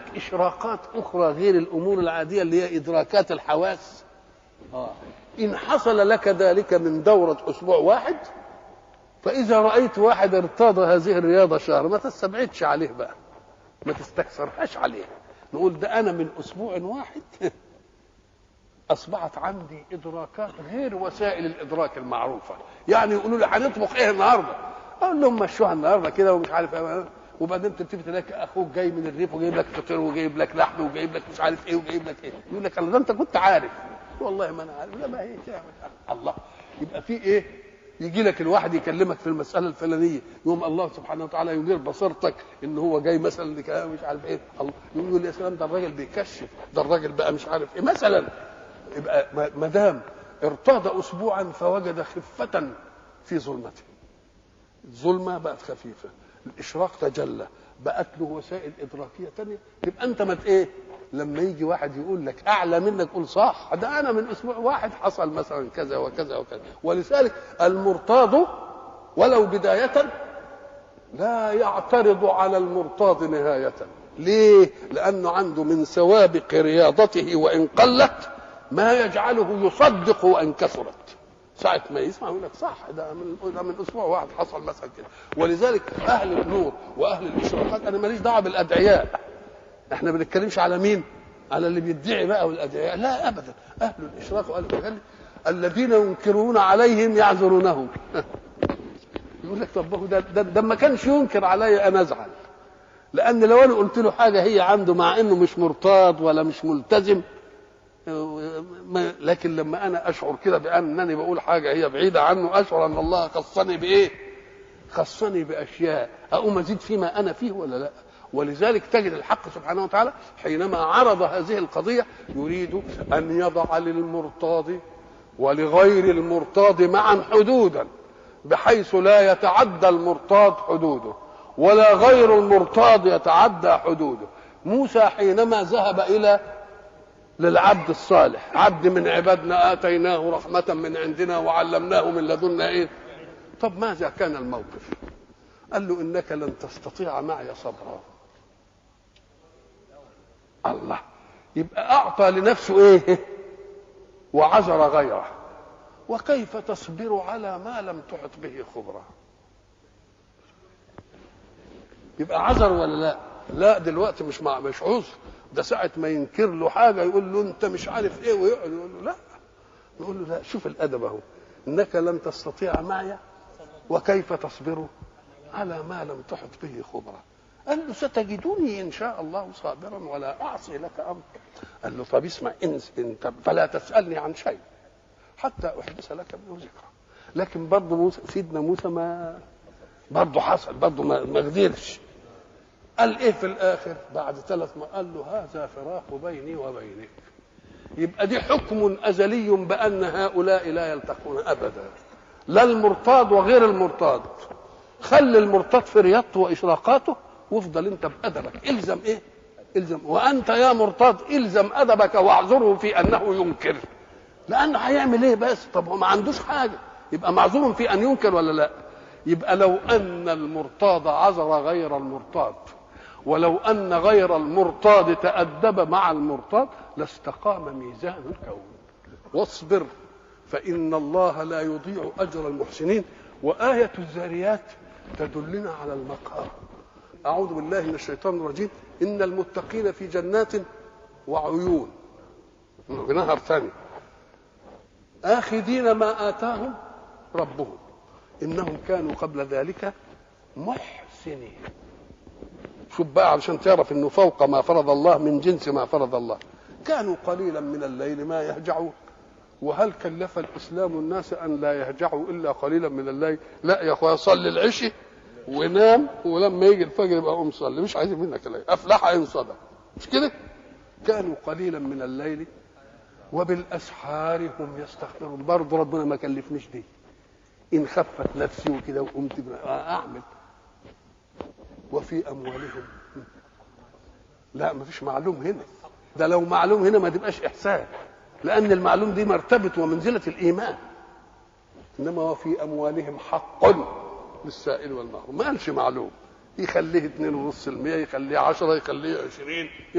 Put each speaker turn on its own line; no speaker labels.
اشراقات اخرى غير الامور العاديه اللي هي ادراكات الحواس آه. ان حصل لك ذلك من دوره اسبوع واحد فاذا رايت واحد ارتاض هذه الرياضه شهر ما تستبعدش عليه بقى ما تستكثرهاش عليه نقول ده انا من اسبوع واحد اصبحت عندي ادراكات غير وسائل الادراك المعروفه يعني يقولوا لي هنطبخ ايه النهارده اقول لهم مشوها النهارده كده ومش عارف ايه وبعدين تبتدي تلاقي اخوك جاي من الريف وجايب لك فطير وجايب لك لحم وجايب لك مش عارف ايه وجايب لك ايه يقول لك الله ده انت كنت عارف والله ما انا عارف لا ما هي كده الله يبقى في ايه يجي لك الواحد يكلمك في المساله الفلانيه يوم الله سبحانه وتعالى ينير بصيرتك ان هو جاي مثلا لك مش عارف ايه الله يقول يا سلام ده الراجل بيكشف ده الراجل بقى مش عارف ايه مثلا يبقى ما دام ارتاض اسبوعا فوجد خفه في ظلمته الظلمه بقت خفيفه الاشراق تجلى بقت له وسائل ادراكيه تانية تبقى انت ما ايه لما يجي واحد يقول لك اعلى منك قول صح ده انا من اسبوع واحد حصل مثلا كذا وكذا وكذا ولذلك المرتاض ولو بدايه لا يعترض على المرتاض نهايه ليه لانه عنده من سوابق رياضته وان قلت ما يجعله يصدق وان كثرت ساعة ما يسمع يقول لك صح ده من ده من اسبوع واحد حصل مثلا كده ولذلك اهل النور واهل الاشراقات انا ماليش دعوه بالادعياء احنا ما بنتكلمش على مين؟ على اللي بيدعي بقى والادعياء لا ابدا اهل الاشراق واهل الجهل الذين ينكرون عليهم يعذرونهم يقول لك طب ده, ده, ده ما كانش ينكر علي انا ازعل لان لو انا قلت له حاجه هي عنده مع انه مش مرتاض ولا مش ملتزم لكن لما انا اشعر كده بانني بقول حاجه هي بعيده عنه اشعر ان الله خصني بايه؟ خصني باشياء اقوم ازيد فيما انا فيه ولا لا؟ ولذلك تجد الحق سبحانه وتعالى حينما عرض هذه القضيه يريد ان يضع للمرتاض ولغير المرتاض معا حدودا بحيث لا يتعدى المرتاض حدوده ولا غير المرتاض يتعدى حدوده موسى حينما ذهب الى للعبد الصالح عبد من عبادنا اتيناه رحمه من عندنا وعلمناه من لدنا ايه طب ماذا كان الموقف قال له انك لن تستطيع معي صبرا الله يبقى اعطى لنفسه ايه وعذر غيره وكيف تصبر على ما لم تحط به خبرا يبقى عذر ولا لا لا دلوقتي مش مع مش عذر ده ساعة ما ينكر له حاجة يقول له أنت مش عارف إيه ويقعد يقول له لا نقول له لا شوف الأدب أهو إنك لن تستطيع معي وكيف تصبر على ما لم تحط به خبرا قال له ستجدني إن شاء الله صابرا ولا أعصي لك أمر قال له طب اسمع إن انت فلا تسألني عن شيء حتى أحدث لك منه ذكرى لكن برضه موسى سيدنا موسى ما برضه حصل برضه ما, ما قدرش قال ايه في الاخر بعد ثلاث ما قال له هذا فراق بيني وبينك يبقى دي حكم ازلي بان هؤلاء لا يلتقون ابدا لا المرتاض وغير المرتاض خلي المرتاض في رياضته واشراقاته وافضل انت بادبك الزم ايه الزم وانت يا مرتاض الزم ادبك واعذره في انه ينكر لانه هيعمل ايه بس طب هو ما عندوش حاجه يبقى معذور في ان ينكر ولا لا يبقى لو ان المرتاض عذر غير المرتاض ولو ان غير المرتاض تادب مع المرتاض لاستقام ميزان الكون واصبر فان الله لا يضيع اجر المحسنين وايه الذاريات تدلنا على المقام اعوذ بالله من الشيطان الرجيم ان المتقين في جنات وعيون نهر ثاني اخذين ما اتاهم ربهم انهم كانوا قبل ذلك محسنين شوف بقى علشان تعرف انه فوق ما فرض الله من جنس ما فرض الله كانوا قليلا من الليل ما يهجعون وهل كلف الاسلام الناس ان لا يهجعوا الا قليلا من الليل لا يا اخويا صلي العشي ونام ولما يجي الفجر يبقى قوم صلي مش عايزين منك الليل افلح ان صدق مش كده كانوا قليلا من الليل وبالاسحار هم يستغفرون برضه ربنا ما كلفنيش دي ان خفت نفسي وكده وقمت اعمل وفي اموالهم لا ما فيش معلوم هنا ده لو معلوم هنا ما تبقاش احسان لان المعلوم دي مرتبه ومنزله الايمان انما وفي اموالهم حق للسائل والمحروم ما قالش معلوم يخليه 2.5% يخليه 10 يخليه 20